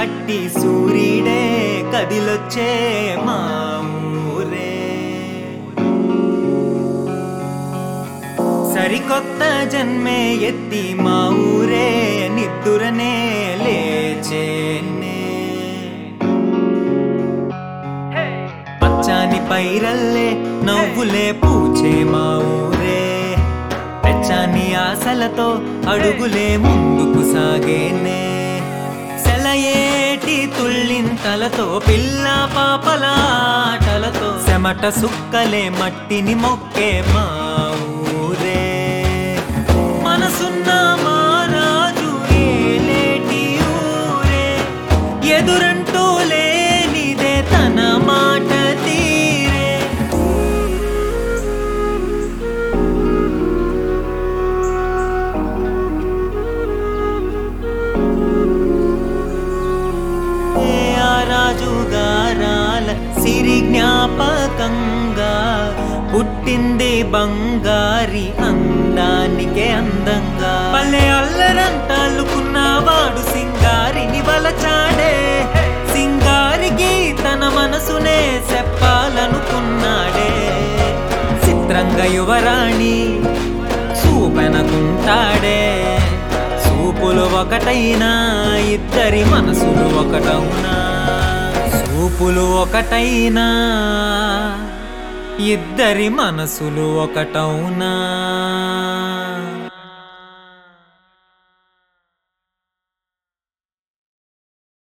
కట్టి సూర్యుడే కదిలొచ్చే మా ఊరే సరికొత్త జన్మే ఎత్తి మా ఊరే నిద్దురనే లేచేనే పచ్చాని పైరల్లే నవ్వులే పూచే మా ఊరే పెచ్చాని ఆశలతో అడుగులే ముందుకు సాగేనే సెలయేటి తుళ్ళింతలతో పిల్ల పాపల ఆటలతో చెమట సుక్కలే మట్టిని మొక్కే మా ఊరే మనసున్న మా రాజు ఏలేటి ఊరే ఎదురంటూ లేనిదే తన మాట తీరే ఏ ఆ రాజుగారాల సిరి జ్ఞాపకంగా పుట్టింది బంగారి అందానికే అందంగా పల్లె అల్లరంటాలుకున్నవాడు సింగారిని వలచాడే సింగారికి తన మనసునే చెప్పాలనుకున్నాడే చిత్రంగ యువరాణి చూపెనకుంటాడే చూపులు ఒకటైనా ఇద్దరి మనసులు ఒకటవునా చూపులు ఒకటైనా ఇద్దరి మనసులు ఒకటవునా